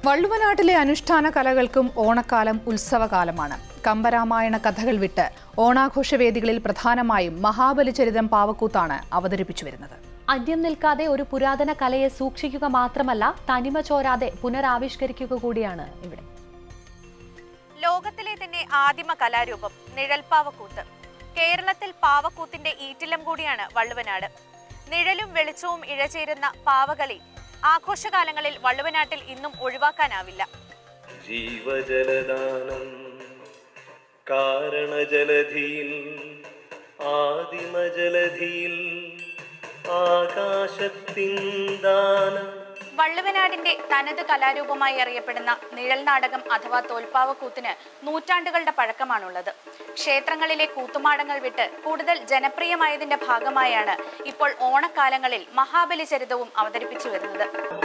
വള്ളുവനാട്ടിലെ അനുഷ്ഠാന കലകൾക്കും ഓണക്കാലം ഉത്സവകാലമാണ് കമ്പരാമായണ കഥകൾ വിട്ട് ഓണാഘോഷവേദികളിൽ പ്രധാനമായും മഹാബലിചരിതം പാവക്കൂത്താണ് അവതരിപ്പിച്ചു വരുന്നത് അന്യം നിൽക്കാതെ ഒരു പുരാതന കലയെ സൂക്ഷിക്കുക മാത്രമല്ല തനിമ ചോരാതെ പുനരാവിഷ്കരിക്കുക കൂടിയാണ് ഇവിടെ ലോകത്തിലെ തന്നെ ആദിമ കലാരൂപം നിഴൽപ്പാവക്കൂത്ത് കേരളത്തിൽ പാവക്കൂത്തിന്റെ ഈറ്റിലം കൂടിയാണ് വള്ളുവനാട് നിഴലും വെളിച്ചവും ഇഴചേരുന്ന പാവകളി ആഘോഷകാലങ്ങളിൽ വള്ളുവനാട്ടിൽ ഇന്നും ഒഴിവാക്കാനാവില്ല ജീവജലദാനം കാരണജലധിയിൽ ആദിമജലധിയിൽ ആകാശത്തിൻ ദാനം വള്ളുവനാടിന്റെ തനത് കലാരൂപമായി അറിയപ്പെടുന്ന നിഴൽ നാടകം അഥവാ തോൽപ്പാവക്കൂത്തിന് നൂറ്റാണ്ടുകളുടെ പഴക്കമാണുള്ളത് ക്ഷേത്രങ്ങളിലെ കൂത്തുമാടങ്ങൾ വിട്ട് കൂടുതൽ ജനപ്രിയമായതിന്റെ ഭാഗമായാണ് ഇപ്പോൾ ഓണക്കാലങ്ങളിൽ മഹാബലി ചരിതവും അവതരിപ്പിച്ചു വരുന്നത്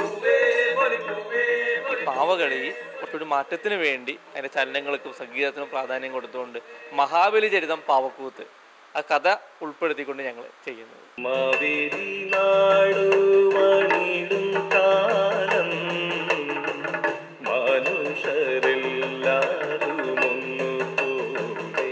ഈ പാവകളി കുറച്ചൊരു മാറ്റത്തിന് വേണ്ടി അതിന്റെ ചലനങ്ങൾക്കും സംഗീതത്തിനും പ്രാധാന്യം കൊടുത്തുകൊണ്ട് മഹാബലി ചരിതം പാവക്കൂത്ത് ആ കഥ ഉൾപ്പെടുത്തിക്കൊണ്ട് ഞങ്ങൾ ചെയ്യുന്നത് മാവേലി നാടുവണിടും കാലം മനുഷ്യരെല്ലാരും ഒന്നുപോലെ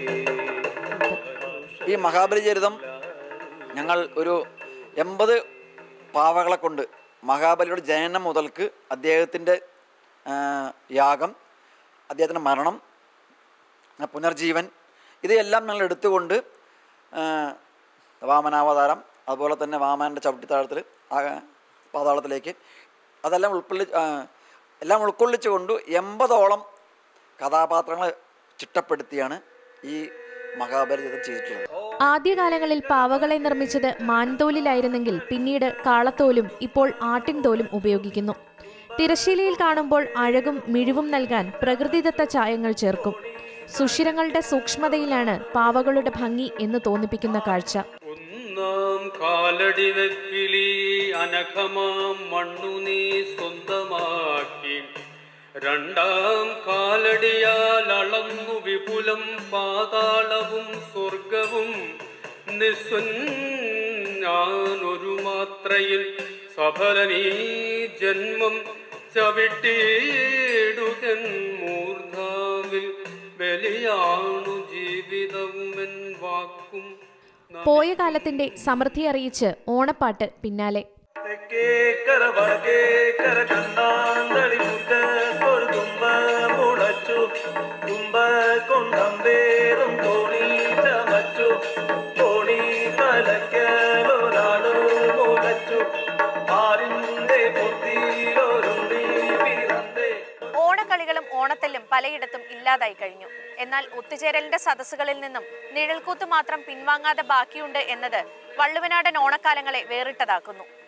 ഈ മഹാബലി ചരിതം ഞങ്ങൾ ഒരു എൺപത് പാവകളെ കൊണ്ട് മഹാബലിയുടെ ജനനം മുതൽക്ക് അദ്ദേഹത്തിൻ്റെ യാഗം അദ്ദേഹത്തിൻ്റെ മരണം ആ പുനർജീവൻ ഇതെല്ലാം ഞങ്ങൾ എടുത്തുകൊണ്ട് ആ, വാമനാവതാരം അതുപോലെ തന്നെ വാമനൻ്റെ ചവിട്ടിത്താഴത്തിൽ പാതാളത്തിലേക്ക് അതെല്ലാം ഉൾക്കൊള്ളി ആ, എല്ലാം ഉൾക്കൊള്ളിച്ചുകൊണ്ട് എൺപതോളം കഥാപാത്രങ്ങൾ ചിട്ടപ്പെടുത്തിയാണ് ഈ മഹാബലി ചരിതം ചെയ്തിട്ടുള്ളത് ആദ്യകാലങ്ങളിൽ പാവകളെ നിർമ്മിച്ചത് മാൻതോലിലായിരുന്നെങ്കിൽ പിന്നീട് കാളത്തോലും ഇപ്പോൾ ആട്ടിൻതോലും ഉപയോഗിക്കുന്നു തിരശ്ശീലയിൽ കാണുമ്പോൾ അഴകും മിഴിവും നൽകാൻ പ്രകൃതിദത്ത ചായങ്ങൾ ചേർക്കും സുഷിരങ്ങളുടെ സൂക്ഷ്മതയിലാണ് പാവകളുടെ ഭംഗി എന്ന് തോന്നിപ്പിക്കുന്ന കാഴ്ച ഒന്നാം കാലടി വെപ്പിലി അനഘമാം മണ്ണു നീ സ്വന്തമാക്കി രണ്ടാം കാലടിയാൽ അളന്നു വിപുലം പാതാളവും സ്വർഗവും നിസ്വൻ ഞാനൊരു മാത്രയിൽ സഫലനീ ജന്മം ചവിട്ടിയിടുകൻ മൂർധാവിൽ ബലിയാണു ജീവിതവുമെൻ വാക്കും പോയ കാലത്തിന്റെ സമൃദ്ധി അറിയിച്ച് ഓണപ്പാട്ട് പിന്നാലെ തെക്കേക്കര വടക്കേക്കര കണ്ടാന്തളി മുറ്റത്തൊരു തുമ്പ മുളച്ചു തുമ്പ കൊണ്ടമ്പേറും തോണി ചമച്ചു തോണി കലക്കലൊരാളു മുളച്ചു ആരിന്റെ പൊത്തിയിലൊരുണ്ടി പിറന്നേ ഓണക്കളികളും ഓണത്തല്ലും പലയിടത്തും ഇല്ലാതായി കഴിഞ്ഞു എന്നാൽ ഒത്തുചേരലിന്റെ സദസ്സുകളിൽ നിന്നും നിഴൽക്കൂത്ത് മാത്രം പിൻവാങ്ങാതെ ബാക്കിയുണ്ട് എന്നത് വള്ളുവനാടൻ ഓണക്കാലങ്ങളെ വേറിട്ടതാക്കുന്നു